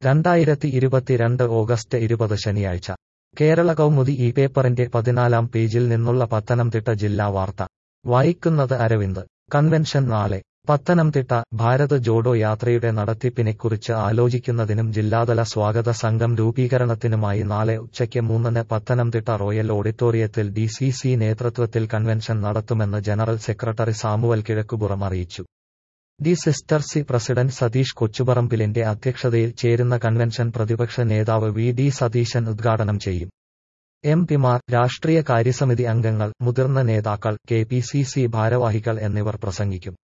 രണ്ടായിരത്തി ഇരുപത്തിരണ്ട് ഓഗസ്റ്റ് ഇരുപത് ശനിയാഴ്ച കേരള കൗമുദി ഈ പേപ്പറിന്റെ പതിനാലാം പേജിൽ നിന്നുള്ള പത്തനംതിട്ട ജില്ലാ വാർത്ത വായിക്കുന്നത് അരവിന്ദ് കൺവെൻഷൻ നാളെ പത്തനംതിട്ട ഭാരത് ജോഡോ യാത്രയുടെ നടത്തിപ്പിനെക്കുറിച്ച് ആലോചിക്കുന്നതിനും ജില്ലാതല സ്വാഗത സംഘം രൂപീകരണത്തിനുമായി നാളെ ഉച്ചയ്ക്ക് മൂന്നിന് പത്തനംതിട്ട റോയൽ ഓഡിറ്റോറിയത്തിൽ ഡി സി സി നേതൃത്വത്തിൽ കൺവെൻഷൻ നടത്തുമെന്ന് ജനറൽ സെക്രട്ടറി സാമുവൽ കിഴക്കുപുറം അറിയിച്ചു D sister C president Satheesh കൊച്ചുപറമ്പിലിന്റെ അധ്യക്ഷതയിൽ ചേരുന്ന കൺവെൻഷൻ പ്രതിപക്ഷ നേതാവ് വി ഡി സതീശൻ ഉദ്ഘാടനം ചെയ്യും എം പിമാർ രാഷ്ട്രീയ കാര്യസമിതി അംഗങ്ങൾ മുതിർന്ന നേതാക്കൾ കെ പി സി സി ഭാരവാഹികൾ എന്നിവർ പ്രസംഗിക്കും